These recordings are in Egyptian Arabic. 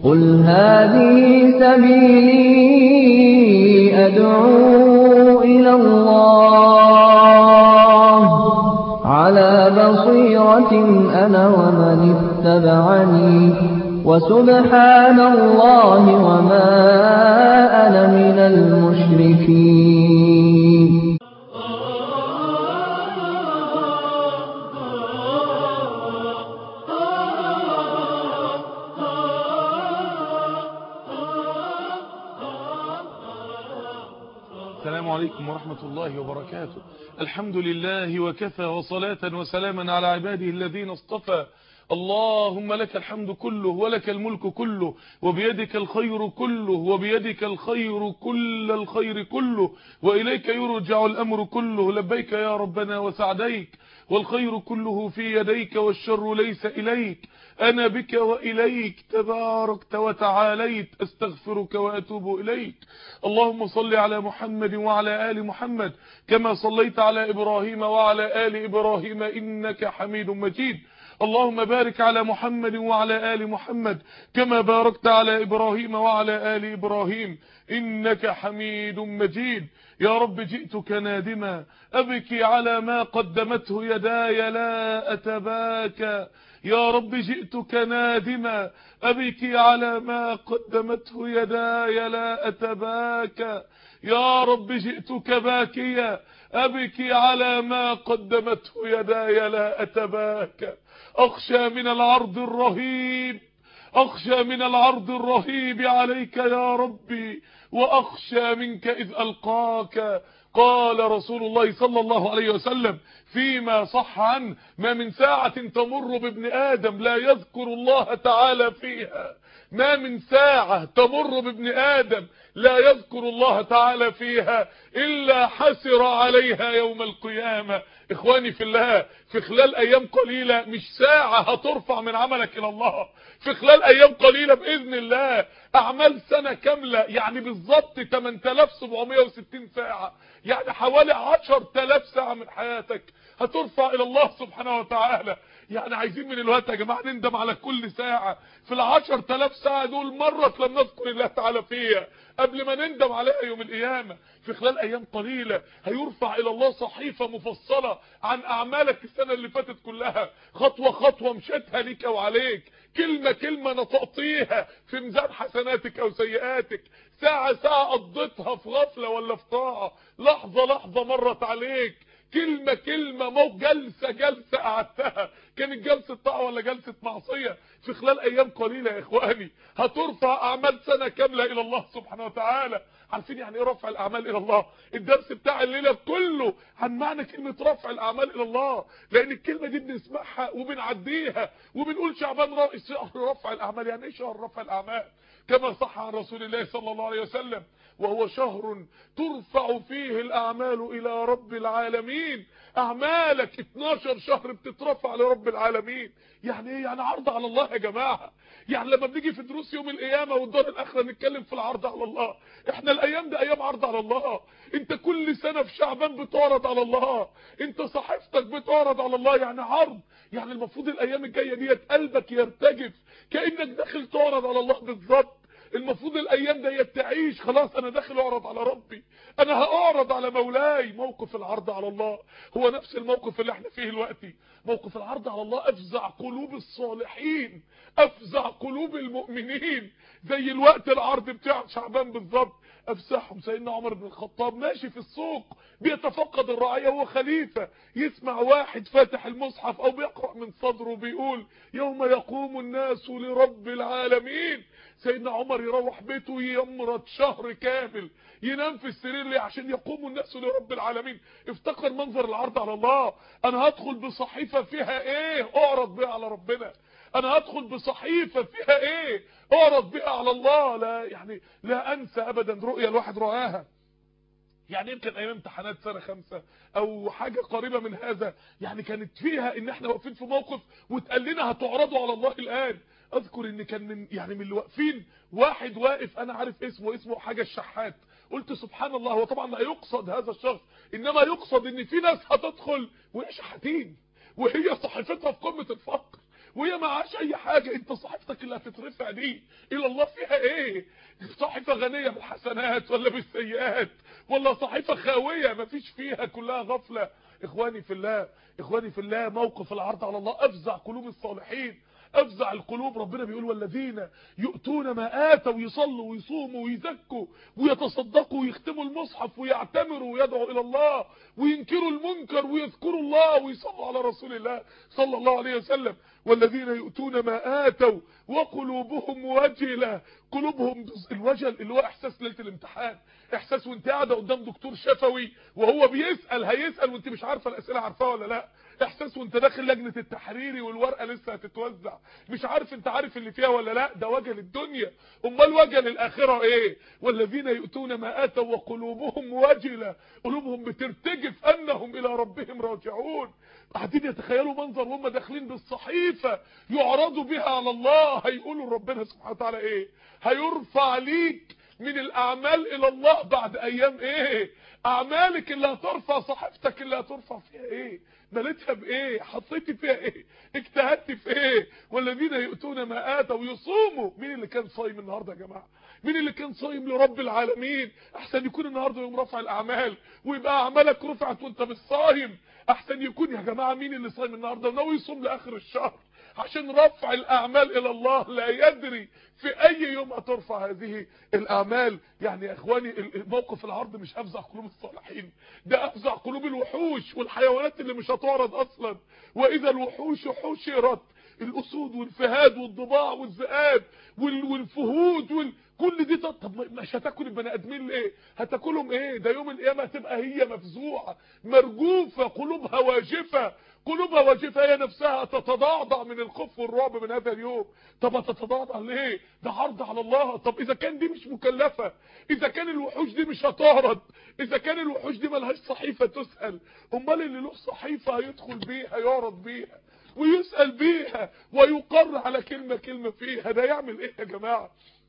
قل هذه سبيلي أدعو إلى الله على بصيرة أنا ومن اتبعني وسبحان الله وما أنا من المشركين السلام عليكم ورحمة الله وبركاته الحمد لله وكفى وصلاة وسلاما على عباده الذين اصطفى اللهم لك الحمد كله ولك الملك كله وبيدك الخير كله وبيدك الخير كل الخير كله وإليك يرجع الأمر كله لبيك يا ربنا وسعديك والخير كله في يديك والشر ليس إليك أنا بك وإليك تباركت وتعاليت أستغفرك وأتوب إليك اللهم صل على محمد وعلى آل محمد كما صليت على إبراهيم وعلى آل إبراهيم إنك حميد مجيد اللهم بارك على محمد وعلى آل محمد كما باركت على إبراهيم وعلى آل إبراهيم إنك حميد مجيد يا رب جئتك نادما أبكي على ما قدمته يداي لا أتباكى يا رب جئتك نادما أبكي على ما قدمته يداي لا أتباكى يا رب جئتك باكيا أبكي على ما قدمته يداي لا أتباكى أخشى من العرض الرهيب أخشى من العرض الرهيب عليك يا ربي وأخشى منك إذ ألقاك قال رسول الله صلى الله عليه وسلم فيما صح عنه ما من ساعة تمر بابن آدم لا يذكر الله تعالى فيها ما من ساعة تمر بابن آدم لا يذكر الله تعالى فيها إلا حسر عليها يوم القيامة إخواني في الله في خلال أيام قليلة مش ساعة هترفع من عملك إلى الله في خلال أيام قليلة بإذن الله أعمال سنة كاملة يعني بالظبط 8760 ساعة يعني حوالي 10000 ساعة من حياتك هترفع إلى الله سبحانه وتعالى يعني عايزين من الوقت يا جماعة نندم على كل ساعة في العشر تلاف ساعة دول مرة لم نذكر الله تعالى فيها قبل ما نندم عليها يوم القيامة في خلال ايام قليلة هيرفع الى الله صحيفة مفصلة عن اعمالك السنة اللي فاتت كلها خطوة خطوة مشيتها ليك او عليك كلمة كلمة نطقتيها في ميزان حسناتك او سيئاتك ساعة ساعة قضيتها في غفلة ولا في طاعة لحظة لحظة مرت عليك كلمة كلمة مو جلسة جلسة قعدتها كانت جلسة طاعة ولا جلسة معصية في خلال ايام قليلة يا اخواني هترفع اعمال سنة كاملة الى الله سبحانه وتعالى عارفين يعني ايه رفع الاعمال الى الله الدرس بتاع الليلة كله عن معنى كلمة رفع الاعمال الى الله لان الكلمة دي بنسمعها وبنعديها وبنقول شعبان شهر رفع الاعمال يعني ايه شهر رفع الاعمال كما صح عن رسول الله صلى الله عليه وسلم وهو شهر ترفع فيه الأعمال إلى رب العالمين أعمالك 12 شهر بتترفع لرب العالمين يعني ايه يعني عرض على الله يا جماعة يعني لما بنيجي في دروس يوم القيامة والدار الآخرة نتكلم في العرض على الله احنا الأيام دي أيام عرض على الله انت كل سنة في شعبان بتعرض على الله انت صحيفتك بتعرض على الله يعني عرض يعني المفروض الأيام الجاية ديت قلبك يرتجف كأنك داخل تعرض على الله بالظبط المفروض الايام دي تعيش خلاص انا داخل اعرض على ربي انا هاعرض على مولاي موقف العرض على الله هو نفس الموقف اللي احنا فيه دلوقتي موقف العرض على الله افزع قلوب الصالحين افزع قلوب المؤمنين زي الوقت العرض بتاع شعبان بالظبط افزعهم سيدنا عمر بن الخطاب ماشي في السوق بيتفقد الرعاية وهو خليفة يسمع واحد فاتح المصحف او بيقرأ من صدره بيقول يوم يقوم الناس لرب العالمين سيدنا عمر يروح بيته يمرض شهر كامل ينام في السرير ليه عشان يقوم الناس لرب العالمين افتكر منظر العرض على الله انا هدخل بصحيفة فيها ايه اعرض بيها على ربنا انا هدخل بصحيفة فيها ايه اعرض بيها على الله لا يعني لا انسى ابدا رؤية الواحد رآها يعني يمكن ايام امتحانات سنة خمسة او حاجة قريبة من هذا يعني كانت فيها ان احنا واقفين في موقف واتقال لنا هتعرضوا على الله الان اذكر ان كان من يعني من اللي واقفين واحد واقف انا عارف اسمه اسمه حاجة الشحات قلت سبحان الله هو طبعا لا يقصد هذا الشخص انما يقصد ان في ناس هتدخل وهي شحاتين وهي صحيفتها في قمة الفقر وهي معهاش اي حاجه انت صحيفتك اللي هتترفع دي الى الله فيها ايه صحيفه غنيه بالحسنات ولا بالسيئات ولا صحيفه خاويه مفيش فيها كلها غفله اخواني في الله اخواني في الله موقف العرض على الله افزع قلوب الصالحين افزع القلوب ربنا بيقول والذين يؤتون ما اتوا ويصلوا ويصوموا ويزكوا ويتصدقوا ويختموا المصحف ويعتمروا ويدعوا الى الله وينكروا المنكر ويذكروا الله ويصلوا على رسول الله صلى الله عليه وسلم والذين يؤتون ما اتوا وقلوبهم وجله قلوبهم الوجل اللي هو احساس ليله الامتحان احساس وانت قاعده قدام دكتور شفوي وهو بيسال هيسال وانت مش عارفه الاسئله عارفاها ولا لا احساس وانت داخل لجنه التحريري والورقه لسه هتتوزع مش عارف انت عارف اللي فيها ولا لا ده وجل الدنيا امال وجل الاخره ايه والذين يؤتون ما اتوا وقلوبهم وجله قلوبهم بترتجف انهم الى ربهم راجعون قاعدين يتخيلوا منظر وهم داخلين بالصحيفه يعرضوا بها على الله هيقولوا لربنا سبحانه وتعالى ايه هيرفع ليك من الاعمال الى الله بعد ايام ايه اعمالك اللي هترفع صحيفتك اللي هترفع فيها ايه مليتها بايه حطيتي فيها ايه اجتهدت في ايه والذين يؤتون ما اتوا ويصوموا مين اللي كان صايم النهارده يا جماعه مين اللي كان صايم لرب العالمين احسن يكون النهارده يوم رفع الاعمال ويبقى اعمالك رفعت وانت مش صايم احسن يكون يا جماعه مين اللي صايم النهارده وناوي يصوم لاخر الشهر عشان رفع الاعمال الى الله لا يدري في اي يوم هترفع هذه الاعمال يعني يا اخواني موقف العرض مش افزع قلوب الصالحين ده افزع قلوب الوحوش والحيوانات اللي مش هتعرض اصلا واذا الوحوش حشرت الاسود والفهاد والضباع والذئاب والفهود وال... كل دي طب مش هتاكل البني ادمين ليه هتاكلهم ايه ده يوم القيامه هتبقى هي مفزوعه مرجوفه قلوبها واجفه قلوبها واجفه هي نفسها تتضعضع من الخوف والرعب من هذا اليوم طب هتتضعضع ليه ده عرض على الله طب اذا كان دي مش مكلفه اذا كان الوحوش دي مش هتعرض اذا كان الوحوش دي ملهاش صحيفه تسال امال اللي له صحيفه هيدخل بيها يعرض بيها ويسال بيها ويقر على كلمه كلمه فيها ده يعمل ايه يا جماعه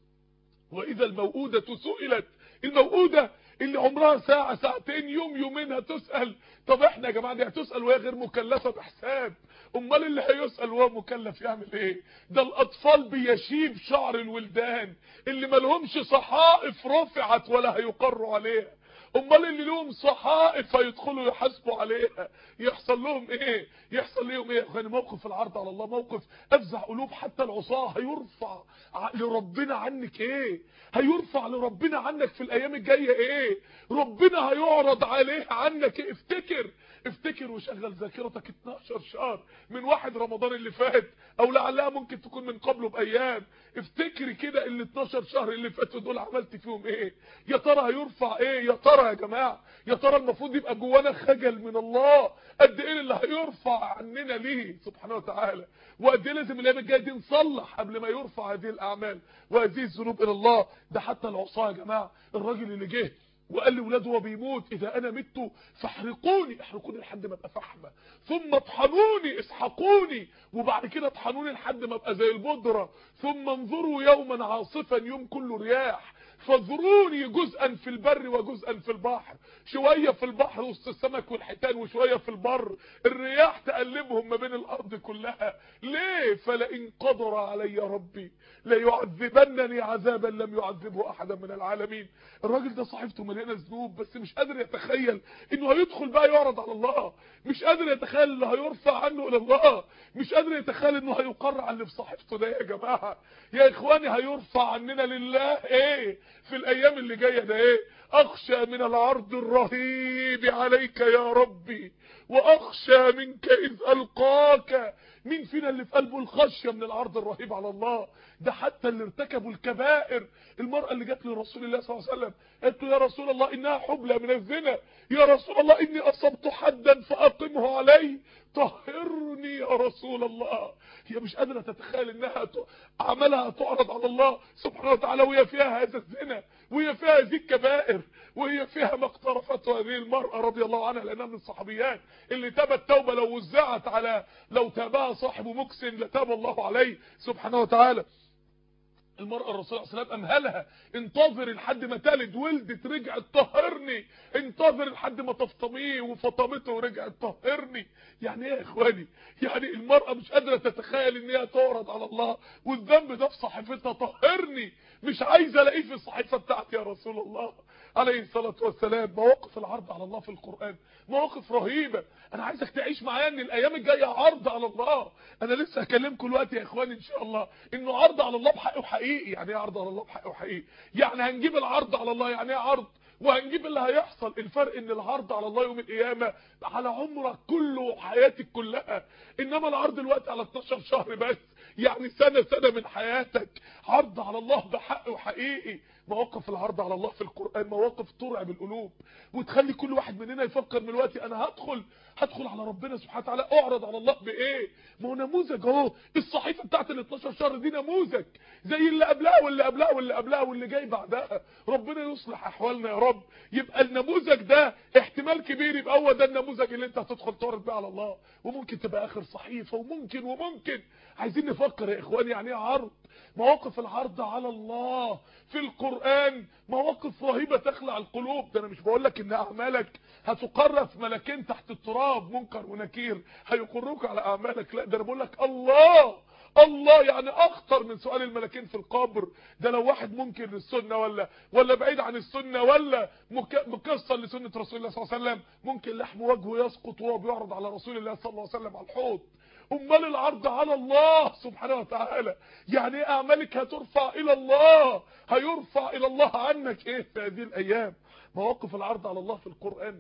واذا الموءودة سئلت الموءودة اللي عمرها ساعة ساعتين يوم يومين هتسأل طب احنا يا جماعة دي هتسأل وهي غير مكلفة بحساب امال اللي هيسأل وهو مكلف يعمل ايه ده الاطفال بيشيب شعر الولدان اللي ملهمش صحائف رفعت ولا هيقروا عليها امال اللي لهم صحائف هيدخلوا يحاسبوا عليها يحصل لهم ايه يحصل لهم ايه يعني موقف العرض على الله موقف افزع قلوب حتى العصاه هيرفع لربنا عنك ايه هيرفع لربنا عنك في الايام الجايه ايه ربنا هيعرض عليه عنك إيه؟ افتكر افتكر وشغل ذاكرتك 12 شهر من واحد رمضان اللي فات او لعلها ممكن تكون من قبله بايام افتكري كده ال 12 شهر اللي فاتوا دول عملت فيهم ايه يا ترى هيرفع ايه يا ترى يا جماعه يا ترى المفروض يبقى جوانا خجل من الله قد ايه اللي هيرفع عننا ليه سبحانه وتعالى وقد ايه لازم الايام الجايه دي نصلح قبل ما يرفع هذه الاعمال وهذه الذنوب الى الله ده حتى العصاه يا جماعه الراجل اللي جه وقال لاولاده وهو بيموت اذا انا مت فاحرقوني احرقوني لحد ما ابقى فحمه ثم اطحنوني اسحقوني وبعد كده اطحنوني لحد ما ابقى زي البودره ثم انظروا يوما عاصفا يوم كله رياح فاذروني جزءا في البر وجزءا في البحر شويه في البحر وسط السمك والحيتان وشويه في البر الرياح تقلبهم ما بين الارض كلها ليه فلئن قدر علي ربي ليعذبنني عذابا لم يعذبه احدا من العالمين الراجل ده صحيفته مليانه ذنوب بس مش قادر يتخيل انه هيدخل بقى يعرض على الله مش قادر يتخيل انه هيرفع عنه الى الله مش قادر يتخيل انه هيقر على اللي في صحيفته ده يا جماعه يا اخواني هيرفع عننا لله ايه في الايام اللي جايه ده ايه اخشى من العرض الرهيب عليك يا ربي واخشى منك اذ القاك مين فينا اللي في قلبه الخشيه من العرض الرهيب على الله ده حتى اللي ارتكبوا الكبائر المرأة اللي جت لرسول الله صلى الله عليه وسلم قالت له يا رسول الله انها حبلى من الزنا يا رسول الله اني اصبت حدا فاقمه علي طهرني يا رسول الله هي مش قادره تتخيل انها ت... عملها تعرض على الله سبحانه وتعالى وهي فيها هذا الزنا وهي فيها هذه الكبائر وهي فيها ما اقترفته هذه المرأة رضي الله عنها لانها من الصحابيات اللي تابت توبة لو وزعت على لو تابها صاحب مكسن لتاب الله عليه سبحانه وتعالى المرأة الرسول صلى الله عليه وسلم امهلها انتظر لحد ما تلد ولدت رجعت طهرني انتظر لحد ما تفطميه وفطمته ورجعت طهرني يعني ايه يا اخواني يعني المرأة مش قادرة تتخيل ان هي تعرض على الله والذنب ده في صحيفتها طهرني مش عايزه الاقيه في الصحيفه بتاعتي يا رسول الله عليه الصلاه والسلام مواقف العرض على الله في القران مواقف رهيبه انا عايزك تعيش معايا ان الايام الجايه عرض على الله انا لسه هكلمكم دلوقتي يا اخواني ان شاء الله انه عرض على الله بحقه حقيقي يعني ايه عرض على الله بحقه حقيقي يعني هنجيب العرض على الله يعني ايه عرض وهنجيب اللي هيحصل الفرق ان العرض على الله يوم القيامه على عمرك كله وحياتك كلها انما العرض دلوقتي على 12 شهر بس يعني سنة سنة من حياتك عرض على الله بحق وحقيقي مواقف العرض على الله في القرآن مواقف ترعب القلوب وتخلي كل واحد مننا يفكر من الوقت انا هدخل هدخل على ربنا سبحانه وتعالى اعرض على الله بايه ما هو نموذج اهو الصحيفه بتاعت ال 12 شهر دي نموذج زي اللي قبلها واللي قبلها واللي قبلها واللي جاي بعدها ربنا يصلح احوالنا يا رب يبقى النموذج ده احتمال كبير يبقى هو ده النموذج اللي انت هتدخل تعرض بيه على الله وممكن تبقى اخر صحيفه وممكن وممكن عايزين نفكر يا اخواني يعني ايه عرض مواقف العرض على الله في القرآن مواقف رهيبة تخلع القلوب ده انا مش بقول لك ان اعمالك هتقرف ملكين تحت التراب منكر ونكير هيقروك على اعمالك لا ده انا بقول لك الله الله يعني اخطر من سؤال الملكين في القبر ده لو واحد منكر للسنه ولا ولا بعيد عن السنه ولا مكسر لسنه رسول الله صلى الله عليه وسلم ممكن لحم وجهه يسقط وهو بيعرض على رسول الله صلى الله عليه وسلم على الحوض امال العرض على الله سبحانه وتعالى يعني ايه اعمالك هترفع الى الله هيرفع الى الله عنك ايه في هذه الايام مواقف العرض على الله في القرآن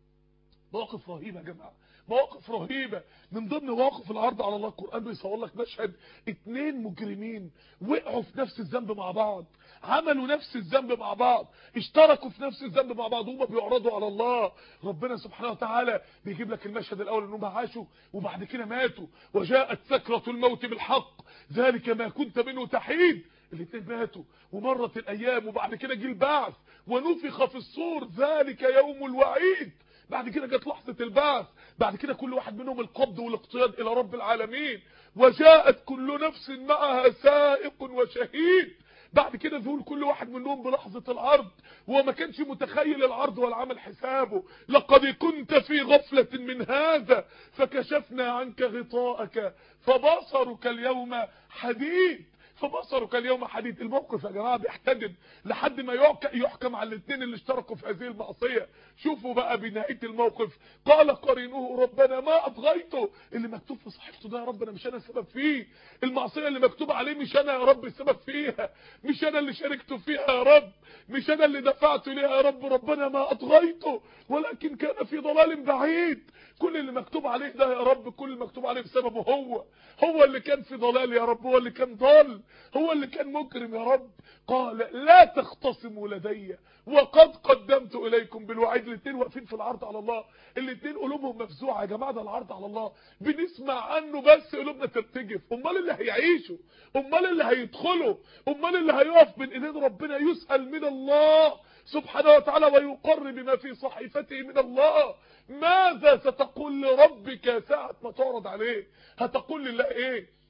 مواقف رهيبة يا جماعة مواقف رهيبة من ضمن مواقف العرض على الله القرآن بيصور لك مشهد اتنين مجرمين وقعوا في نفس الذنب مع بعض عملوا نفس الذنب مع بعض اشتركوا في نفس الذنب مع بعض وهم بيعرضوا على الله ربنا سبحانه وتعالى بيجيب لك المشهد الاول انهم عاشوا وبعد كده ماتوا وجاءت سكرة الموت بالحق ذلك ما كنت منه تحيد الاثنين ماتوا ومرت الايام وبعد كده جه البعث ونفخ في الصور ذلك يوم الوعيد بعد كده جت لحظة البعث بعد كده كل واحد منهم القبض والاقتياد الى رب العالمين وجاءت كل نفس معها سائق وشهيد بعد كده ذهول كل واحد منهم بلحظة العرض وهو ما كانش متخيل العرض ولا عمل حسابه لقد كنت في غفلة من هذا فكشفنا عنك غطاءك فبصرك اليوم حديد فبصرك اليوم حديد الموقف يا جماعه بيحتدم لحد ما يحكم على الاثنين اللي اشتركوا في هذه المعصيه شوفوا بقى بنهايه الموقف قال قرينه ربنا ما اطغيته اللي مكتوب في صحيفته ده يا رب انا مش انا السبب فيه المعصيه اللي مكتوب عليه مش انا يا رب السبب فيها مش انا اللي شاركته فيها يا رب مش انا اللي دفعت ليها يا رب ربنا ما اطغيته ولكن كان في ضلال بعيد كل اللي مكتوب عليه ده يا رب كل اللي مكتوب عليه بسببه هو هو اللي كان في ضلال يا رب هو اللي كان ضال هو اللي كان مجرم يا رب قال لا تختصموا لدي وقد قدمت اليكم بالوعيد الاثنين واقفين في العرض على الله الاثنين قلوبهم مفزوعه يا جماعه ده العرض على الله بنسمع عنه بس قلوبنا ترتجف امال اللي هيعيشوا امال اللي هيدخلوا امال اللي هيقف بين ايدين ربنا يسال من الله سبحانه وتعالى ويقر بما في صحيفته من الله ماذا ستقول لربك ساعة ما تعرض عليه هتقول لله ايه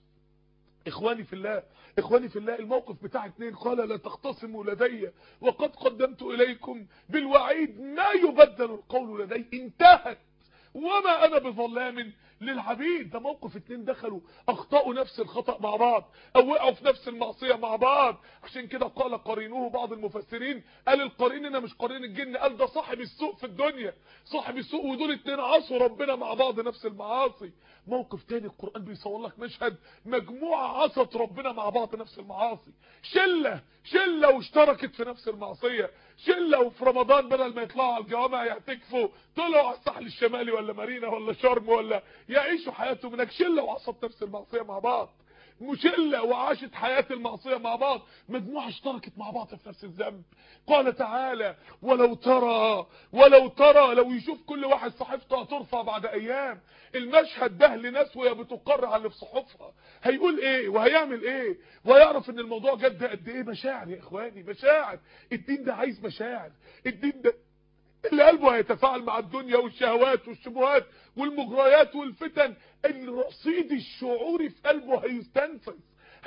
اخواني في الله اخواني في الله الموقف بتاع اتنين قال لا تختصموا لدي وقد قدمت اليكم بالوعيد ما يبدل القول لدي انتهت وما انا بظلام للعبيد ده موقف اتنين دخلوا اخطأوا نفس الخطأ مع بعض او وقعوا في نفس المعصية مع بعض عشان كده قال قرينوه بعض المفسرين قال القرين هنا مش قرين الجن قال ده صاحب السوء في الدنيا صاحب السوء ودول اتنين عصوا ربنا مع بعض نفس المعاصي موقف تاني القرآن بيصور لك مشهد مجموعة عصت ربنا مع بعض نفس المعاصي شلة شلة واشتركت في نفس المعصية شلة وفي رمضان بدل ما يطلعوا على الجوامع يعتكفوا طلعوا على الساحل الشمالي ولا مارينا ولا شرم ولا يعيشوا حياتهم هناك شله وعصت نفس المعصيه مع بعض مشله وعاشت حياه المعصيه مع بعض مجموعه اشتركت مع بعض في نفس الذنب قال تعالى ولو ترى ولو ترى لو يشوف كل واحد صحيفته هترفع بعد ايام المشهد ده لناس وهي بتقر على اللي في صحفها هيقول ايه وهيعمل ايه ويعرف ان الموضوع جد قد ايه مشاعر يا اخواني مشاعر الدين ده عايز مشاعر الدين ده اللي قلبه هيتفاعل مع الدنيا والشهوات والشبهات والمغريات والفتن الرصيد الشعوري في قلبه هيستنفذ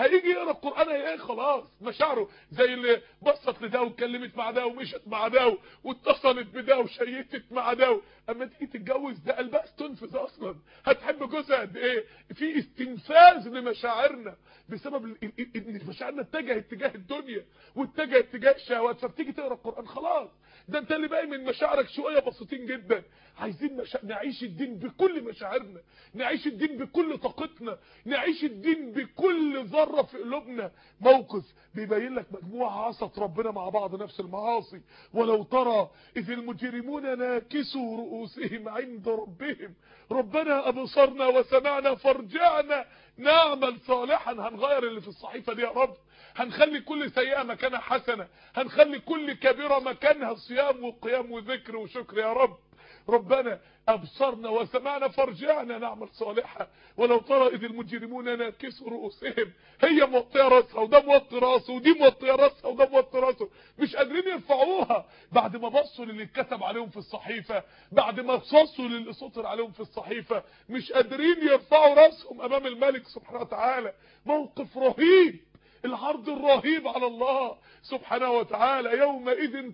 هيجي يقرا القران هي خلاص مشاعره زي اللي بصت لده واتكلمت مع ده ومشت مع ده واتصلت بده وشيتت مع ده اما تيجي تتجوز ده قلبها استنفذ اصلا هتحب جوزها قد ايه في استنفاذ لمشاعرنا بسبب ان مشاعرنا اتجهت اتجاه الدنيا واتجهت اتجاه الشهوات فبتيجي تقرا القران خلاص ده انت اللي باقي من مشاعرك شويه بسيطين جدا عايزين مشا... نعيش الدين بكل مشاعرنا نعيش الدين بكل طاقتنا نعيش الدين بكل ذره في قلوبنا موقف بيبين لك مجموعه عصت ربنا مع بعض نفس المعاصي ولو ترى اذ المجرمون ناكسوا رؤوسهم عند ربهم ربنا ابصرنا وسمعنا فارجعنا نعمل صالحا هنغير اللي في الصحيفه دي يا رب هنخلي كل سيئة مكانها حسنة هنخلي كل كبيرة مكانها صيام وقيام وذكر وشكر يا رب ربنا أبصرنا وسمعنا فرجعنا نعمل صالحة ولو ترى إذ المجرمون ناكسوا رؤوسهم هي موطية راسها وده موطي راسه ودي موطية راسها وده موطي راسه مش قادرين يرفعوها بعد ما بصوا للي اتكتب عليهم في الصحيفة بعد ما بصوا للي سطر عليهم في الصحيفة مش قادرين يرفعوا راسهم أمام الملك سبحانه وتعالى موقف رهيب العرض الرهيب على الله سبحانه وتعالى يومئذ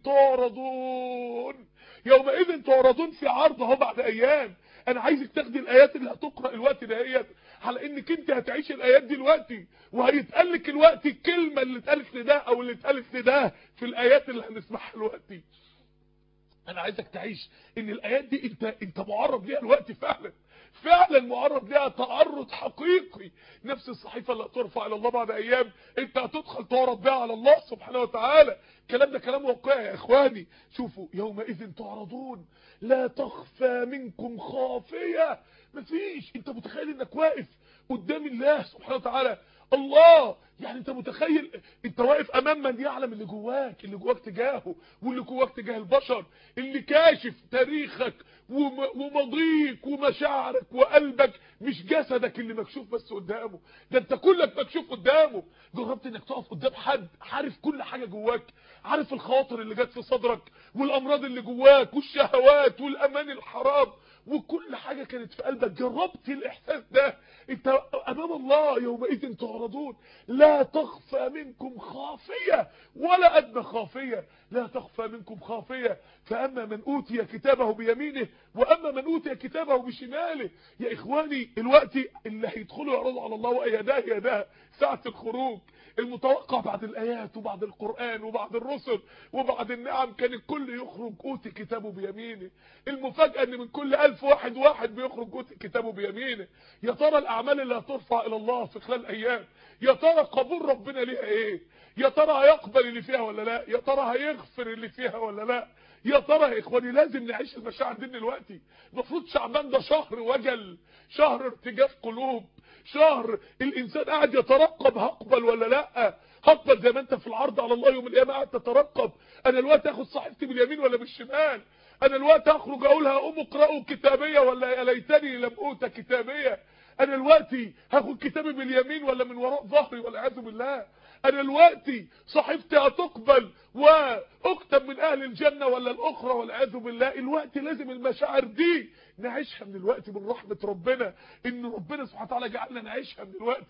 تعرضون يومئذ تعرضون في عرض اهو بعد ايام انا عايزك تاخدي الايات اللي هتقرا الوقت دهيت على انك انت هتعيش الايات دي دلوقتي وهيتقال لك الوقت الكلمه اللي اتقالت لده او اللي اتقالت لده في الايات اللي هنسمعها دلوقتي انا عايزك تعيش ان الايات دي انت انت معرض ليها الوقت فعلا فعلا معرض لها تعرض حقيقي نفس الصحيفه اللي هترفع الى الله بعد ايام انت هتدخل تعرض بها على الله سبحانه وتعالى الكلام ده كلام واقعي يا اخواني شوفوا يومئذ تعرضون لا تخفى منكم خافيه مفيش انت متخيل انك واقف قدام الله سبحانه وتعالى الله يعني انت متخيل انت واقف امام من يعلم اللي جواك اللي جواك تجاهه واللي جواك تجاه البشر اللي كاشف تاريخك وماضيك ومشاعرك وقلبك مش جسدك اللي مكشوف بس قدامه ده انت كلك مكشوف قدامه جربت انك تقف قدام حد عارف كل حاجة جواك عارف الخواطر اللي جت في صدرك والامراض اللي جواك والشهوات والامان الحرام وكل حاجة كانت في قلبك جربت الاحساس ده انت امام الله يومئذ تعرضون لا تخفى منكم خافية ولا ادنى خافية لا تخفى منكم خافية فاما من اوتي كتابه بيمينه واما من اوتي كتابه بشماله يا اخواني الوقت اللي هيدخلوا يعرضوا على الله وايداه يداه ساعة الخروج المتوقع بعد الايات وبعد القرآن وبعد الرسل وبعد النعم كان الكل يخرج اوتي كتابه بيمينه المفاجأة ان من كل الف واحد واحد بيخرج اوتي كتابه بيمينه يا ترى الاعمال اللي هترفع الى الله في خلال ايام يا ترى قبول ربنا ليها ايه يا ترى هيقبل اللي فيها ولا لا يا ترى هيغفر اللي فيها ولا لا يا ترى يا اخواني لازم نعيش المشاعر دي دلوقتي المفروض شعبان ده شهر وجل شهر ارتجاف قلوب شهر الانسان قاعد يترقب هقبل ولا لا هقبل زي ما انت في العرض على الله يوم القيامه قاعد تترقب انا الوقت اخد صحيفتي باليمين ولا بالشمال انا الوقت اخرج اقول هقوم اقرأوا كتابيه ولا يا ليتني لم اوت كتابيه انا دلوقتي هاخد كتابي باليمين ولا من وراء ظهري والعياذ بالله انا دلوقتي صحيفتي هتقبل واكتب من اهل الجنة ولا الاخرى والعياذ بالله الوقت لازم المشاعر دي نعيشها من الوقت من رحمة ربنا ان ربنا سبحانه وتعالى جعلنا نعيشها من الوقت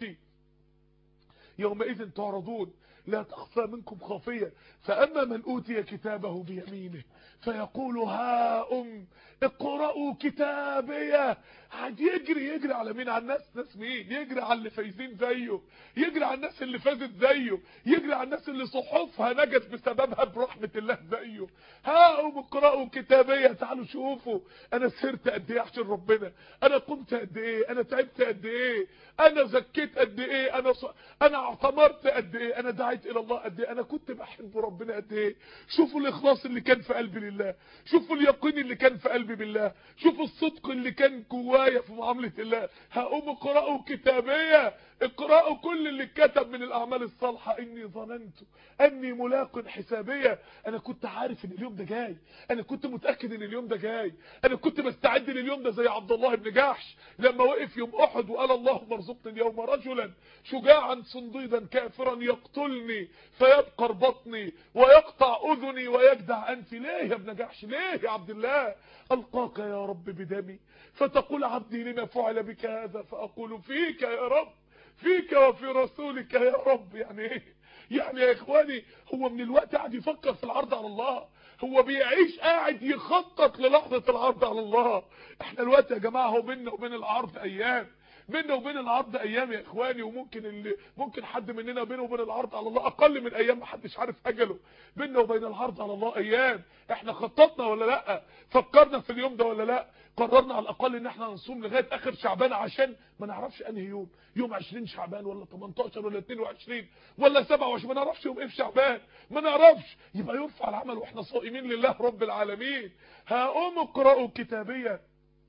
يومئذ تعرضون لا تخفى منكم خافية فأما من أوتي كتابه بيمينه فيقول ها أم اقرأوا كتابية عاد يجري يجري على مين على الناس ناس مين يجري على اللي فايزين زيه يجري على الناس اللي فازت زيه يجري على الناس اللي صحفها نجت بسببها برحمة الله زيه ها أم اقرأوا كتابية تعالوا شوفوا أنا سرت قد إيه عشان ربنا أنا قمت قد إيه أنا تعبت قد إيه أنا زكيت قد إيه أنا ص... أنا اعتمرت قد إيه أنا دعيت إلى الله قد إيه أنا كنت بحب ربنا قد إيه شوفوا الإخلاص اللي كان في قلبي لله شوفوا اليقين اللي كان في قلبي بالله شوفوا الصدق اللي كان جوايا في معاملة الله هقوم اقرأوا كتابية اقرأوا كل اللي اتكتب من الأعمال الصالحة إني ظننت أني ملاق حسابية أنا كنت عارف إن اليوم ده جاي أنا كنت متأكد إن اليوم ده جاي أنا كنت بستعد لليوم ده زي عبد الله بن جحش لما وقف يوم أحد وقال اللهم ارزقني اليوم رجلا شجاعا صنديدا كافرا يقتلني فيبقر بطني ويقطع أذني ويجدع أنفي ليه يا ابن جحش ليه يا عبد الله ألقاك يا رب بدمي فتقول عبدي لما فعل بك هذا فأقول فيك يا رب فيك وفي رسولك يا رب يعني ايه يعني يا اخواني هو من الوقت قاعد يفكر في العرض على الله هو بيعيش قاعد يخطط للحظة العرض على الله احنا الوقت يا جماعة هو بيننا وبين العرض ايام بيننا وبين العرض ايام يا اخواني وممكن اللي ممكن حد مننا بينه وبين العرض على الله اقل من ايام محدش عارف اجله بيننا وبين العرض على الله ايام احنا خططنا ولا لا فكرنا في اليوم ده ولا لا قررنا على الاقل ان احنا نصوم لغايه اخر شعبان عشان ما نعرفش انهي يوم يوم 20 شعبان ولا 18 ولا 22 ولا 27 ما نعرفش يوم ايه في شعبان ما نعرفش يبقى يرفع العمل واحنا صائمين لله رب العالمين هقوم اقرأوا كتابيه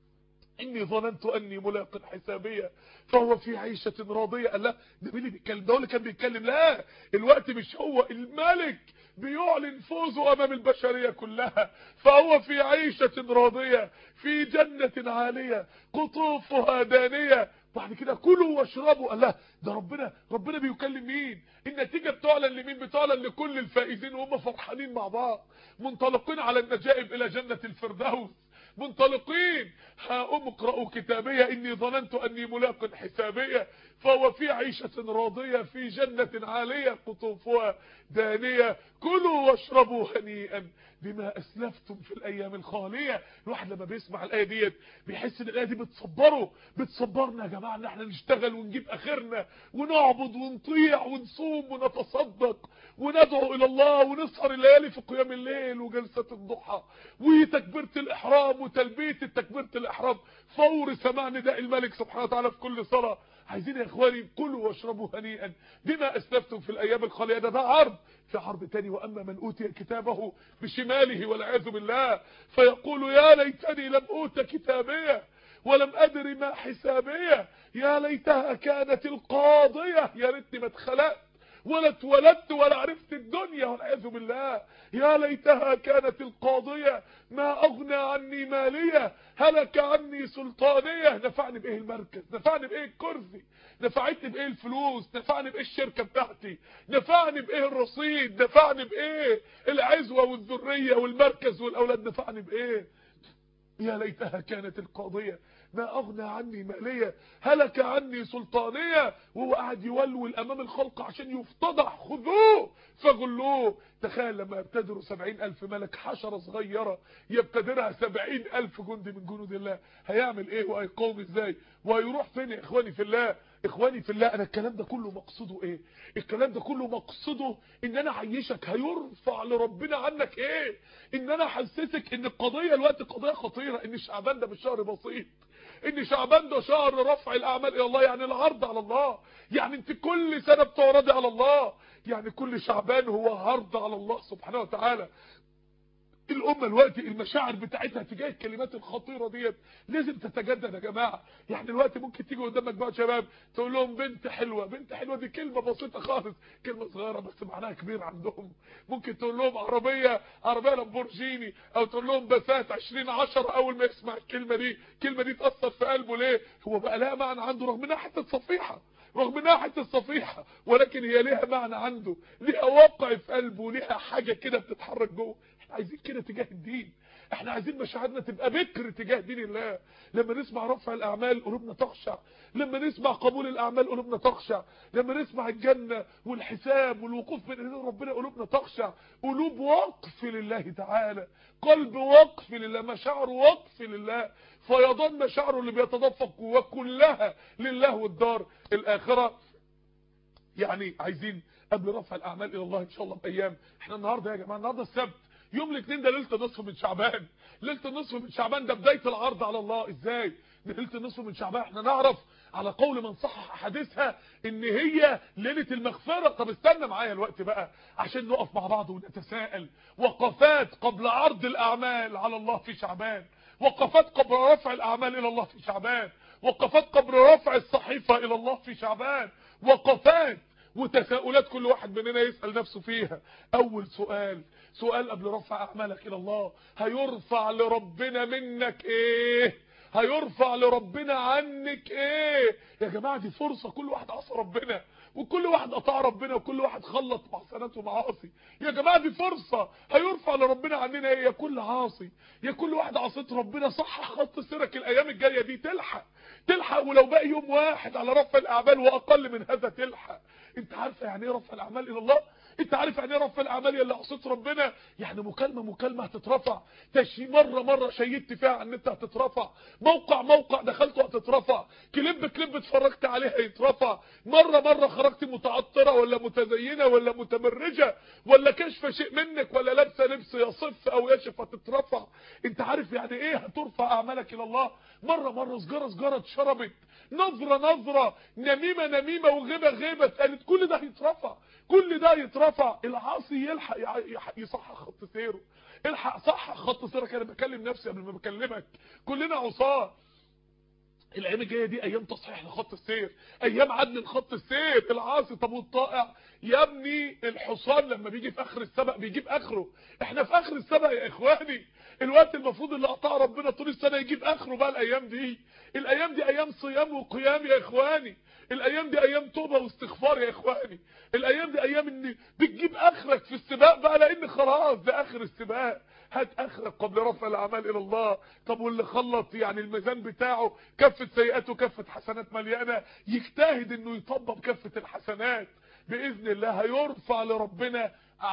اني ظننت اني ملاق حسابيه فهو في عيشة راضية قال لا ده مين اللي بيتكلم ده هو اللي كان بيتكلم لا الوقت مش هو الملك بيعلن فوزه امام البشرية كلها فهو في عيشة راضية في جنة عالية قطوفها دانية بعد كده كلوا واشربوا قال لا ده ربنا ربنا بيكلم مين النتيجة بتعلن لمين بتعلن لكل الفائزين وهم فرحانين مع بعض منطلقين على النجائب الى جنة الفردوس منطلقين هاقوم اقرأوا كتابية اني ظننت اني ملاق حسابية فهو في عيشة راضية في جنة عالية قطوفها دانية كلوا واشربوا هنيئا بما اسلفتم في الايام الخالية الواحد لما بيسمع الايه ديت بيحس ان الايه دي بتصبره بتصبرنا يا جماعه ان احنا نشتغل ونجيب اخرنا ونعبد ونطيع ونصوم ونتصدق وندعو الى الله ونسهر الليالي في قيام الليل وجلسه الضحى وتكبيره الاحرام وتلبيه تكبيره الاحرام فور سماع نداء الملك سبحانه وتعالى في كل صلاه عايزين يا اخواني كلوا واشربوا هنيئا بما اسلفتم في الايام الخاليه ده ده عرض في عرض تاني واما من اوتي كتابه بشماله والعياذ بالله فيقول يا ليتني لم اوت كتابيه ولم ادري ما حسابيه يا ليتها كانت القاضيه يا ريتني ما اتخلقت ولا اتولدت ولا عرفت الدنيا والعياذ بالله يا ليتها كانت القاضية ما اغنى عني مالية هلك عني سلطانية نفعني بايه المركز نفعني بايه الكرسي نفعتني بايه الفلوس نفعني بايه الشركة بتاعتي نفعني بايه الرصيد نفعني بايه العزوة والذرية والمركز والاولاد نفعني بايه يا ليتها كانت القاضية ما اغنى عني مالية هلك عني سلطانية وهو قاعد يولول امام الخلق عشان يفتضح خذوه فغلوه تخيل لما يبتدروا سبعين الف ملك حشرة صغيرة يبتدرها سبعين الف جندي من جنود الله هيعمل ايه وهيقوم ازاي وهيروح فين يا اخواني في الله اخواني في الله انا الكلام ده كله مقصده ايه الكلام ده كله مقصده ان انا اعيشك هيرفع لربنا عنك ايه ان انا احسسك ان القضية الوقت قضية خطيرة ان شعبان ده مش شهر بسيط ان شعبان ده شهر رفع الاعمال الى الله يعني العرض على الله يعني انت كل سنة بتعرضي على الله يعني كل شعبان هو عرض على الله سبحانه وتعالى الامه الوقت المشاعر بتاعتها تجاه الكلمات الخطيره ديت لازم تتجدد يا جماعه يعني الوقت ممكن تيجي قدامك بقى شباب تقول لهم بنت حلوه بنت حلوه دي كلمه بسيطه خالص كلمه صغيره بس معناها كبير عندهم ممكن تقول لهم عربيه عربيه لامبورجيني او تقول لهم بسات 20 10 اول ما يسمع الكلمه دي الكلمه دي تاثر في قلبه ليه هو بقى لها معنى عنده رغم انها حته صفيحه رغم انها حته صفيحه ولكن هي ليها معنى عنده ليها واقع في قلبه ليها حاجه كده بتتحرك جوه احنا عايزين كده تجاه الدين احنا عايزين مشاعرنا تبقى بكر تجاه دين الله لما نسمع رفع الاعمال قلوبنا تخشع لما نسمع قبول الاعمال قلوبنا تخشع لما نسمع الجنه والحساب والوقوف بين ايدين ربنا قلوبنا تخشع قلوب وقف لله تعالى قلب وقف لله مشاعر وقف لله فيضان مشاعره اللي بيتدفق جواه كلها لله والدار الاخره يعني عايزين قبل رفع الاعمال الى الله ان شاء الله بايام احنا النهارده يا جماعه النهارده السبت يوم الاثنين ده ليله النصف من شعبان ليله النصف من شعبان ده بدايه العرض على الله ازاي ليله النصف من شعبان احنا نعرف على قول من صحح احاديثها ان هي ليله المغفره طب استنى معايا الوقت بقى عشان نقف مع بعض ونتساءل وقفات قبل عرض الاعمال على الله في شعبان وقفات قبل رفع الاعمال الى الله في شعبان وقفات قبل رفع الصحيفه الى الله في شعبان وقفات وتساؤلات كل واحد مننا يسأل نفسه فيها اول سؤال سؤال قبل رفع اعمالك الى الله هيرفع لربنا منك ايه هيرفع لربنا عنك ايه يا جماعة دي فرصة كل واحد عصى ربنا وكل واحد اطاع ربنا وكل واحد خلط حسنات ومعاصي يا جماعه دي فرصه هيرفع لربنا عننا ايه يا كل عاصي يا كل واحد عصيت ربنا صح خط سيرك الايام الجايه دي تلحق تلحق ولو باقي يوم واحد على رفع الاعمال واقل من هذا تلحق انت عارفه يعني ايه رفع الاعمال الى الله انت عارف يعني ايه رفع الاعمال اللي عصيت ربنا يعني مكالمه مكالمه هتترفع تشي مره مره شيدت فيها عن انت هتترفع موقع موقع دخلته هتترفع كليب كليب اتفرجت عليه هيترفع مره مره خرجت متعطره ولا متزينه ولا متبرجه ولا كشف شيء منك ولا لابسه لبس يصف او يشف هتترفع انت عارف يعني ايه هترفع اعمالك الى الله مره مره سجاره سجاره اتشربت نظره نظره نميمه نميمه وغيبه غيبه اتقالت كل ده هيترفع كل ده يترفع العاصي يلحق يصحح خط سيره الحق صحح خط سيرك انا بكلم نفسي قبل ما بكلمك كلنا عصاه الايام الجايه دي ايام تصحيح لخط السير ايام عدل لخط السير العاصي طب والطائع يا ابني الحصان لما بيجي في اخر السبق بيجيب اخره احنا في اخر السبق يا اخواني الوقت المفروض اللي قطع ربنا طول السنه يجيب اخره بقى الايام دي الايام دي ايام صيام وقيام يا اخواني الايام دي ايام توبه واستغفار يا اخواني الايام دي ايام ان بتجيب اخرك في السباق بقى لان خلاص ده اخر السباق هات اخرك قبل رفع الاعمال الى الله طب واللي خلط يعني الميزان بتاعه كفه سيئات وكفه حسنات مليانه يجتهد انه يطبق كفه الحسنات باذن الله هيرفع لربنا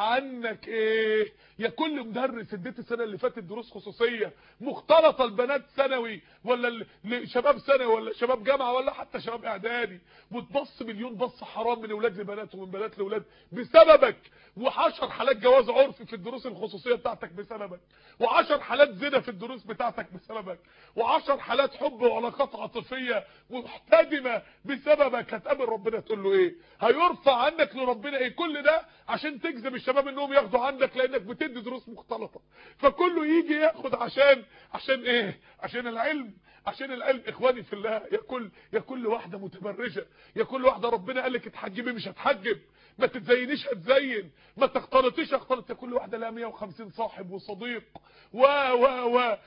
عنك ايه يا كل مدرس اديت السنه اللي فاتت دروس خصوصيه مختلطه البنات ثانوي ولا شباب ثانوي ولا شباب جامعه ولا حتى شباب اعدادي وتبص مليون بص حرام من اولاد لبنات ومن بنات لاولاد بسببك و10 حالات جواز عرفي في الدروس الخصوصيه بتاعتك بسببك و10 حالات زنا في الدروس بتاعتك بسببك و10 حالات حب وعلاقات عاطفيه محتدمه بسببك هتقابل ربنا تقول له ايه هيرفع عنك لربنا ايه كل ده عشان تجذب الشباب انهم ياخدوا عنك لانك بتدي دروس مختلطه فكله يجي ياخد عشان عشان ايه عشان العلم عشان العلم اخواني في الله يا كل يا كل واحده متبرجه يا كل واحده ربنا قال لك اتحجبي مش هتحجب ما تتزينيش هتزين ما تختلطيش اختلط يا كل واحده لها 150 صاحب وصديق و و و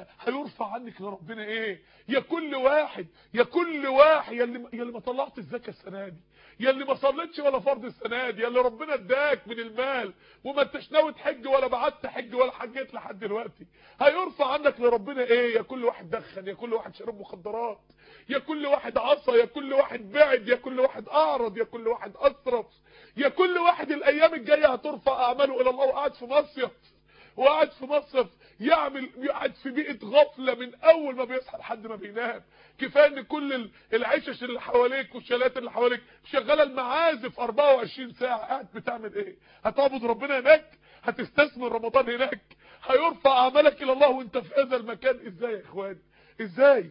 هيرفع عنك لربنا ايه يا كل واحد يا كل واحد يا اللي يا اللي ما طلعت الزكاه السنه دي يا اللي ما صليتش ولا فرض السنه دي يا اللي ربنا اداك من المال وما انتش ناوي تحج ولا بعت حج ولا حجيت لحد دلوقتي هيرفع عنك لربنا ايه يا كل واحد دخن يا كل واحد شرب مخدرات يا كل واحد عصى يا كل واحد بعد يا كل واحد اعرض يا كل واحد اسرف يا كل واحد الايام الجايه هترفع اعماله الى الله وقاعد في مصيف وقاعد في مصيف يعمل يقعد في بيئه غفله من اول ما بيصحى لحد ما بينام كفايه ان كل العشش اللي حواليك والشالات اللي حواليك شغاله المعازف 24 ساعه قاعد بتعمل ايه هتعبد ربنا هناك هتستثمر رمضان هناك هيرفع اعمالك الى الله وانت في هذا المكان ازاي يا اخوان ازاي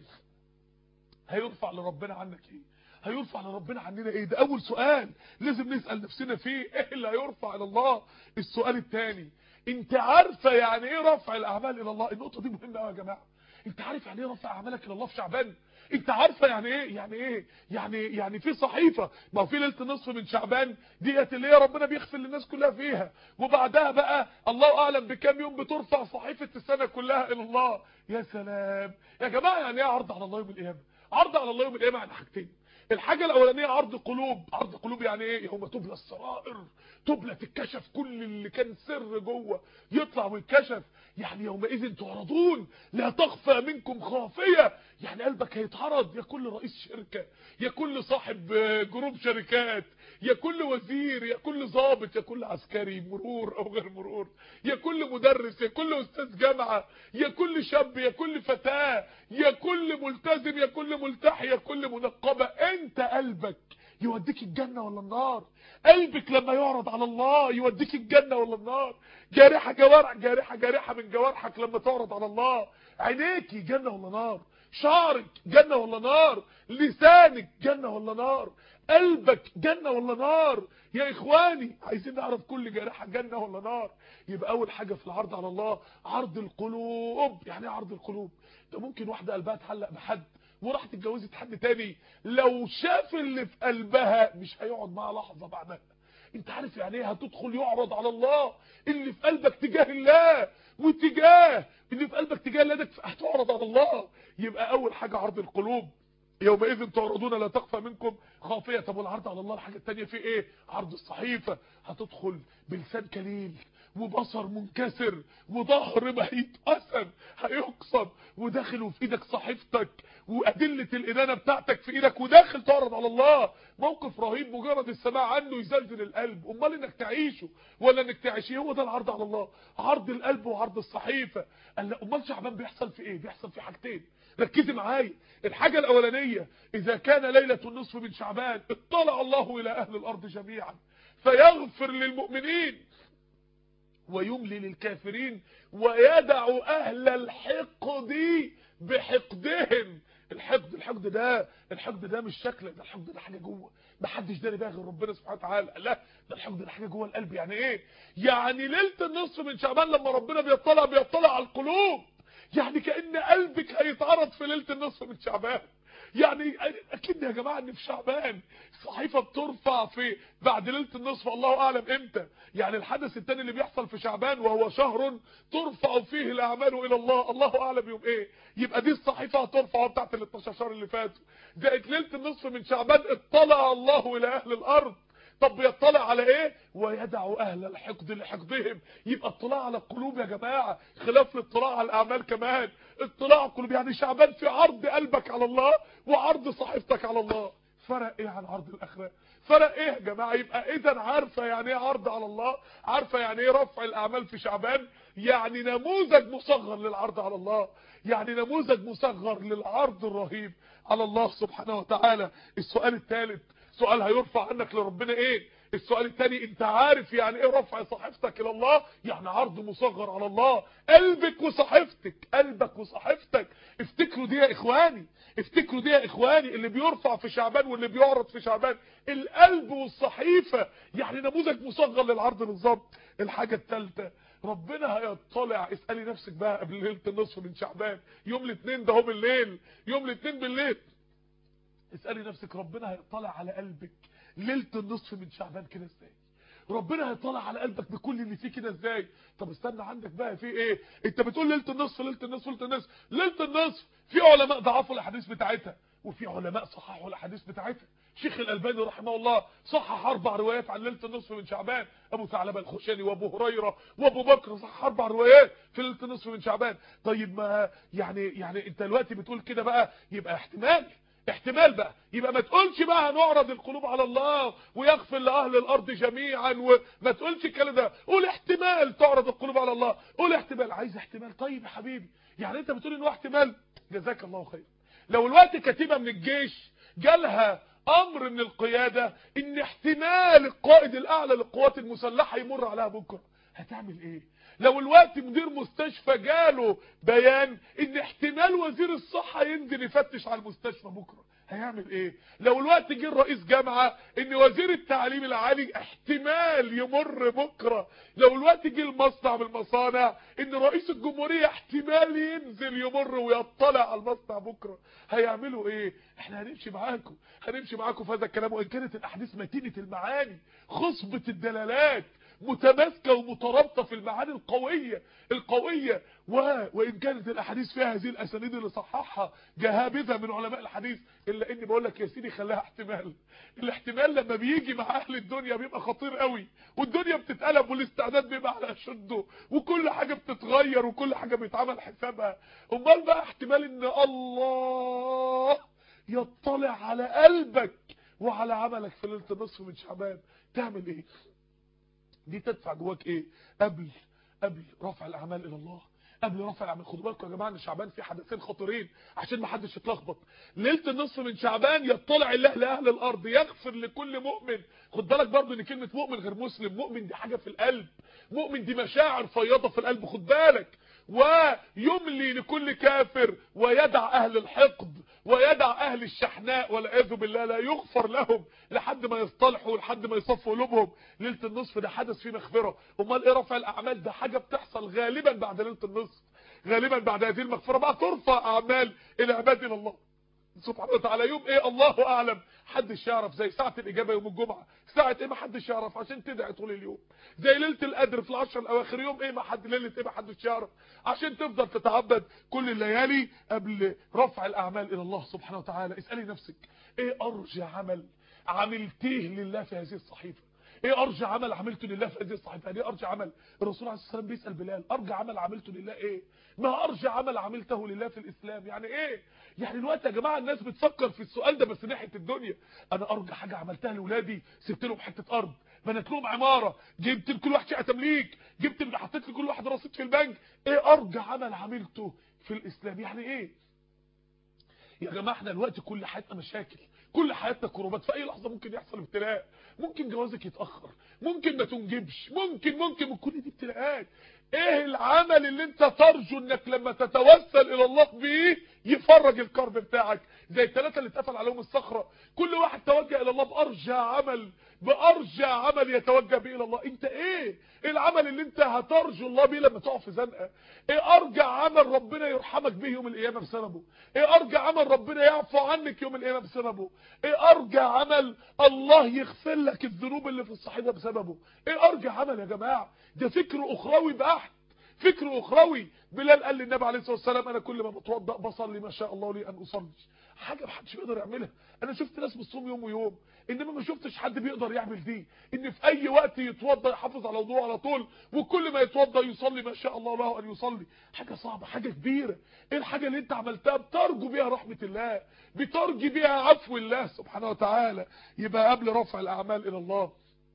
هيرفع لربنا عنك ايه هيرفع لربنا عننا ايه ده اول سؤال لازم نسال نفسنا فيه ايه اللي هيرفع الى الله السؤال الثاني انت عارفه يعني ايه رفع الاعمال الى الله النقطه دي مهمه قوي يا جماعه انت عارف يعني ايه رفع اعمالك الى الله في شعبان انت عارفه يعني ايه يعني ايه يعني يعني في صحيفه ما هو في ليله النصف من شعبان ديت اللي هي ربنا بيغفر للناس كلها فيها وبعدها بقى الله اعلم بكام يوم بترفع صحيفه السنه كلها الى الله يا سلام يا جماعه يعني ايه عرض على الله يوم القيامه عرض على الله يوم القيامه عن حاجتين الحاجة الأولانية عرض قلوب عرض قلوب يعني ايه يوم تبلى السرائر تبلى تتكشف كل اللي كان سر جوه يطلع ويتكشف يعني يومئذ تعرضون لا تخفى منكم خافية يعني قلبك هيتعرض يا كل رئيس شركة يا كل صاحب جروب شركات يا كل وزير يا كل ضابط يا كل عسكري مرور او غير مرور يا كل مدرس يا كل استاذ جامعة يا كل شاب يا كل فتاة يا كل ملتزم يا كل ملتحي يا كل منقبة انت قلبك يوديك الجنة ولا النار قلبك لما يعرض على الله يوديك الجنة ولا النار جارحة جوارح جارحة جارحة من جوارحك لما تعرض على الله عينيكي جنة ولا نار شعرك جنة ولا نار لسانك جنة ولا نار قلبك جنة ولا نار يا اخواني عايزين نعرف كل جارحة جنة ولا نار يبقى اول حاجة في العرض على الله عرض القلوب يعني ايه عرض القلوب ده ممكن واحدة قلبها اتحلق بحد وراحت اتجوزت حد تاني لو شاف اللي في قلبها مش هيقعد معاها لحظة بعدها انت عارف يعني ايه هتدخل يعرض على الله اللي في قلبك تجاه الله وتجاه اللي في قلبك تجاه الله ده هتعرض على الله يبقى اول حاجة عرض القلوب يومئذ تعرضون لا تخفى منكم خافية طب والعرض على الله الحاجة التانية في ايه عرض الصحيفة هتدخل بلسان كليل وبصر منكسر وظهر ما هيتقسم هيقسم وداخل وفي ايدك صحيفتك وأدلة الإدانة بتاعتك في ايدك وداخل تعرض على الله موقف رهيب مجرد السماع عنه يزلزل القلب امال انك تعيشه ولا انك تعيشيه هو ده العرض على الله عرض القلب وعرض الصحيفة قال لا امال شعبان بيحصل في ايه بيحصل في حاجتين ركزي معايا الحاجة الاولانية اذا كان ليلة النصف من شعبان اطلع الله الى اهل الارض جميعا فيغفر للمؤمنين ويملي للكافرين ويدع اهل الحقد بحقدهم الحقد الحقد ده الحقد ده مش شكل ده الحقد ده حاجه جوه محدش داري بيها غير ربنا سبحانه وتعالى لا ده الحقد ده حاجه جوه القلب يعني ايه يعني ليله النصف من شعبان لما ربنا بيطلع بيطلع على القلوب يعني كأن قلبك هيتعرض في ليله النصف من شعبان يعني اكيد يا جماعه ان في شعبان الصحيفه بترفع في بعد ليله النصف الله اعلم امتى يعني الحدث الثاني اللي بيحصل في شعبان وهو شهر ترفع فيه الاعمال الى الله الله اعلم يوم ايه يبقى دي الصحيفه هترفع بتاعت ال 12 شهر اللي فاتوا زائد ليله النصف من شعبان اطلع الله الى اهل الارض طب بيطلع على ايه ويدع اهل الحقد لحقدهم يبقى اطلاع على القلوب يا جماعه خلاف الاطلاع على الاعمال كمان اطلاع على القلوب يعني شعبان في عرض قلبك على الله وعرض صحيفتك على الله فرق ايه عن عرض الاخره فرق ايه يا جماعه يبقى اذا عارفه يعني ايه عرض على الله عارفه يعني ايه رفع الاعمال في شعبان يعني نموذج مصغر للعرض على الله يعني نموذج مصغر للعرض الرهيب على الله سبحانه وتعالى السؤال الثالث سؤال هيرفع عنك لربنا ايه السؤال الثاني انت عارف يعني ايه رفع صحيفتك الى الله يعني عرض مصغر على الله قلبك وصحيفتك قلبك وصحيفتك افتكروا دي يا اخواني افتكروا دي يا اخواني اللي بيرفع في شعبان واللي بيعرض في شعبان القلب والصحيفة يعني نموذج مصغر للعرض بالظبط الحاجة الثالثة ربنا هيطلع اسألي نفسك بقى قبل ليلة النصف من شعبان يوم الاثنين ده هو بالليل يوم الاثنين بالليل اسألي نفسك ربنا هيطلع على قلبك ليلة النصف من شعبان كده ازاي ربنا هيطلع على قلبك بكل اللي فيه كده ازاي طب استنى عندك بقى في ايه انت بتقول ليله النصف ليله النصف ليله النصف ليله النصف في علماء ضعفوا الاحاديث بتاعتها وفي علماء صححوا الاحاديث بتاعتها شيخ الالباني رحمه الله صحح اربع روايات عن ليله النصف من شعبان ابو ثعلبه الخشني وابو هريره وابو بكر صحح اربع روايات في ليله النصف من شعبان طيب ما يعني يعني انت دلوقتي بتقول كده بقى يبقى احتمال احتمال بقى يبقى ما تقولش بقى هنعرض القلوب على الله ويغفر لاهل الارض جميعا وما تقولش الكلام ده قول احتمال تعرض القلوب على الله قول احتمال عايز احتمال طيب يا حبيبي يعني انت بتقول انه احتمال جزاك الله خير لو الوقت كتيبه من الجيش جالها امر من القياده ان احتمال القائد الاعلى للقوات المسلحه يمر عليها بكره هتعمل ايه لو الوقت مدير مستشفى جاله بيان ان احتمال وزير الصحة ينزل يفتش على المستشفى بكرة هيعمل ايه لو الوقت جه رئيس جامعة ان وزير التعليم العالي احتمال يمر بكرة لو الوقت جه المصنع من المصانع ان رئيس الجمهورية احتمال ينزل يمر ويطلع على المصنع بكرة هيعملوا ايه احنا هنمشي معاكم هنمشي معاكم في هذا الكلام وان كانت الاحاديث متينة المعاني خصبة الدلالات متماسكة ومترابطة في المعاني القوية القوية و... وإن كانت الأحاديث فيها هذه الأسانيد اللي صححها جهابذة من علماء الحديث إلا إني بقول لك يا سيدي خليها احتمال الاحتمال لما بيجي مع أهل الدنيا بيبقى خطير قوي والدنيا بتتقلب والاستعداد بيبقى على أشده وكل حاجة بتتغير وكل حاجة بيتعمل حسابها أمال بقى احتمال إن الله يطلع على قلبك وعلى عملك في ليله النصف من شعبان تعمل ايه دي تدفع جواك ايه قبل قبل رفع الاعمال الى الله قبل رفع الاعمال خدوا بالكم يا جماعه ان شعبان في حدثين خطيرين عشان ما حدش يتلخبط ليله النصف من شعبان يطلع الله لاهل الارض يغفر لكل مؤمن خد بالك برضه ان كلمه مؤمن غير مسلم مؤمن دي حاجه في القلب مؤمن دي مشاعر فياضه في القلب خد بالك ويملي لكل كافر ويدع اهل الحقد ويدع اهل الشحناء والعياذ بالله لا يغفر لهم لحد ما يصطلحوا لحد ما يصفوا قلوبهم ليله النصف ده حدث فيه مغفره امال ايه رفع الاعمال ده حاجه بتحصل غالبا بعد ليله النصف غالبا بعد هذه المغفره بقى ترفع اعمال العباد الى الله سبحانه وتعالى يوم ايه الله اعلم حدش يعرف زي ساعه الاجابه يوم الجمعه ساعه ايه ما حدش يعرف عشان تدعي طول اليوم زي ليله القدر في العشر الاواخر يوم ايه ما حد ليله ايه ما حدش يعرف عشان تفضل تتعبد كل الليالي قبل رفع الاعمال الى الله سبحانه وتعالى اسالي نفسك ايه ارجى عمل عملتيه لله في هذه الصحيفه ايه ارجى عمل عملته لله في هذه الصحيفه يعني ايه ارجى عمل الرسول عليه الصلاه والسلام بيسال بلال ارجى عمل عملته لله ايه ما ارجى عمل عملته لله في الاسلام يعني ايه يعني الوقت يا جماعه الناس بتفكر في السؤال ده بس ناحيه الدنيا انا ارجى حاجه عملتها لاولادي سبت لهم حته ارض بنيت لهم عماره جبت لكل واحد شقه تمليك جبت حطيت لكل واحد رصيد في البنك ايه ارجى عمل عملته في الاسلام يعني ايه يا جماعه احنا دلوقتي كل حياتنا مشاكل كل حياتنا كروبات في اي لحظه ممكن يحصل ابتلاء ممكن جوازك يتاخر ممكن ما تنجبش ممكن ممكن من كل دي ابتلاءات ايه العمل اللي انت ترجو انك لما تتوسل الى الله بيه يفرج الكرب بتاعك زي الثلاثه اللي اتقفل عليهم الصخره كل واحد توجه الى الله بارجى عمل بارجى عمل يتوجه به الى الله انت ايه ايه العمل اللي انت هترجو الله بيه لما تقع في زنقه ايه ارجى عمل ربنا يرحمك به يوم القيامه بسببه ايه ارجى عمل ربنا يعفو عنك يوم القيامه بسببه ايه ارجى عمل الله يغفر لك الذنوب اللي في الصحيفه بسببه ايه ارجى عمل يا جماعه ده فكر اخروي بحت فكر اخروي بلال قال للنبي عليه الصلاه والسلام انا كل ما بتوضا بصلي ما شاء الله لي ان اصلي حاجه ما حدش بيقدر يعملها انا شفت ناس بتصوم يوم ويوم انما ما شفتش حد بيقدر يعمل دي ان في اي وقت يتوضا يحافظ على وضوءه على طول وكل ما يتوضا يصلي ما شاء الله له ان يصلي حاجه صعبه حاجه كبيره ايه الحاجه اللي انت عملتها بترجو بيها رحمه الله بترجي بيها عفو الله سبحانه وتعالى يبقى قبل رفع الاعمال الى الله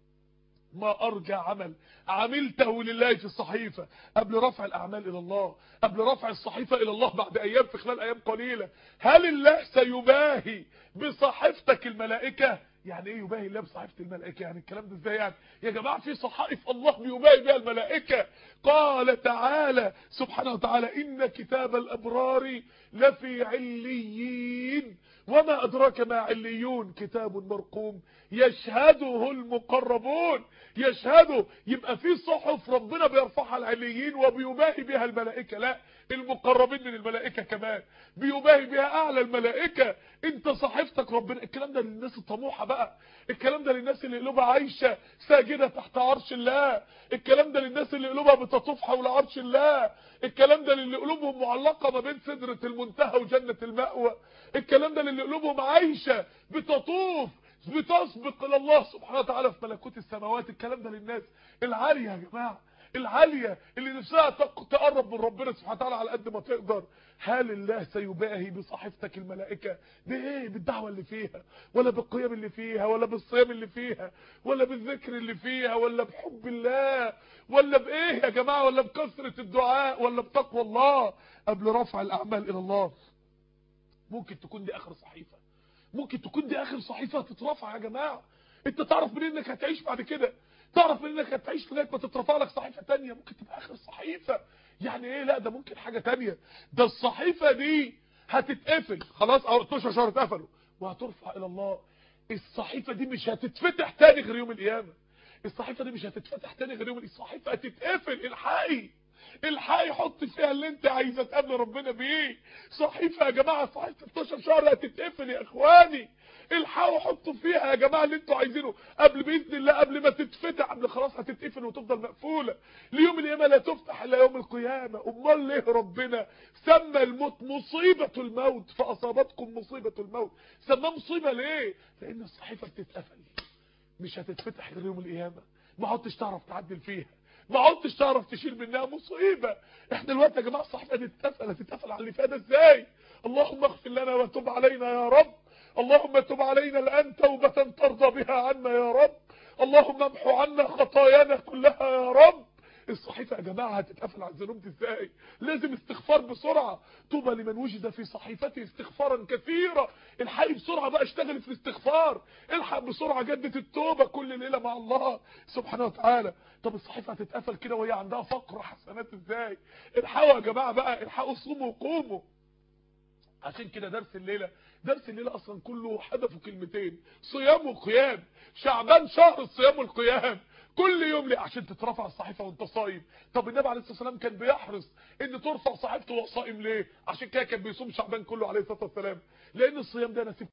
ما ارجى عمل عملته لله في الصحيفة قبل رفع الاعمال الى الله قبل رفع الصحيفة الى الله بعد ايام في خلال ايام قليلة هل الله سيباهي بصحيفتك الملائكة يعني ايه يباهي الله بصحيفة الملائكة يعني الكلام ده ازاي يعني يا جماعة في صحائف الله بيباهي بها الملائكة قال تعالى سبحانه وتعالى ان كتاب الابرار لفي عليين وما أدراك ما عليون كتاب مرقوم يشهده المقربون يشهده يبقى في صحف ربنا بيرفعها العليين وبيباهي بها الملائكة لا المقربين من الملائكة كمان بيباهي بها أعلى الملائكة انت صحيفتك ربنا الكلام ده للناس الطموحة بقى الكلام ده للناس اللي قلوبها عايشة ساجدة تحت عرش الله الكلام ده للناس اللي قلوبها بتطوف حول عرش الله الكلام ده للي قلوبهم معلقة ما بين سدرة المنتهى وجنة المأوى الكلام ده للي قلوبهم عايشة بتطوف بتسبق الى الله سبحانه وتعالى في ملكوت السماوات الكلام ده للناس العالية يا جماعة العالية اللي نفسها تقرب من ربنا سبحانه وتعالى على قد ما تقدر هل الله سيباهي بصحيفتك الملائكة بايه بالدعوة اللي فيها ولا بالقيام اللي فيها ولا بالصيام اللي فيها ولا بالذكر اللي فيها ولا بحب الله ولا بايه يا جماعة ولا بكثرة الدعاء ولا بتقوى الله قبل رفع الاعمال الى الله ممكن تكون دي اخر صحيفة ممكن تكون دي اخر صحيفة تترفع يا جماعة انت تعرف منين انك هتعيش بعد كده تعرف منين انك هتعيش لغايه ما تترفع لك صحيفة تانية ممكن تبقى اخر صحيفة يعني ايه لا ده ممكن حاجة تانية ده الصحيفة دي هتتقفل خلاص او 12 شهر اتقفلوا وهترفع الى الله الصحيفة دي مش هتتفتح تاني غير يوم القيامة الصحيفة دي مش هتتفتح تاني غير يوم الصحيفة هتتقفل الحقي الحقي حط فيها اللي انت عايزه تقابل ربنا بيه صحيفه يا جماعه صحيفه 16 شهر هتتقفل يا اخواني الحقوا حطوا فيها يا جماعه اللي انتوا عايزينه قبل باذن الله قبل ما تتفتح قبل خلاص هتتقفل وتفضل مقفوله ليوم القيامه لا تفتح الا يوم القيامه امال ليه ربنا سمى الموت مصيبه الموت فاصابتكم مصيبه الموت سماه مصيبه ليه لان الصحيفه بتتقفل مش هتتفتح غير يوم القيامه ما عدتش تعرف تعدل فيها ما عدتش تعرف تشيل منها مصيبه احنا دلوقتي يا جماعه الصحيفه دي تتقفل هتتقفل على اللي فيها ده ازاي اللهم اغفر لنا وتب علينا يا رب اللهم تب علينا الان توبه ترضى بها عنا يا رب اللهم امحو عنا خطايانا كلها يا رب الصحيفة يا جماعة هتتقفل على الذنوب دي ازاي لازم استغفار بسرعة طوبى لمن وجد في صحيفته استغفارا كثيرا الحقي بسرعة بقى اشتغل في الاستغفار الحق بسرعة جدة التوبة كل ليلة مع الله سبحانه وتعالى طب الصحيفة هتتقفل كده وهي عندها فقر حسنات ازاي الحقوا يا جماعة بقى الحقوا صوموا وقوموا عشان كده درس الليلة درس الليلة اصلا كله هدفه كلمتين صيام وقيام شعبان شهر الصيام والقيام كل يوم ليه عشان تترفع الصحيفه وانت صايم طب النبي عليه الصلاه والسلام كان بيحرص ان ترفع صحيفته وهو صائم ليه عشان كده كان بيصوم شعبان كله عليه الصلاه والسلام لان الصيام ده نسيب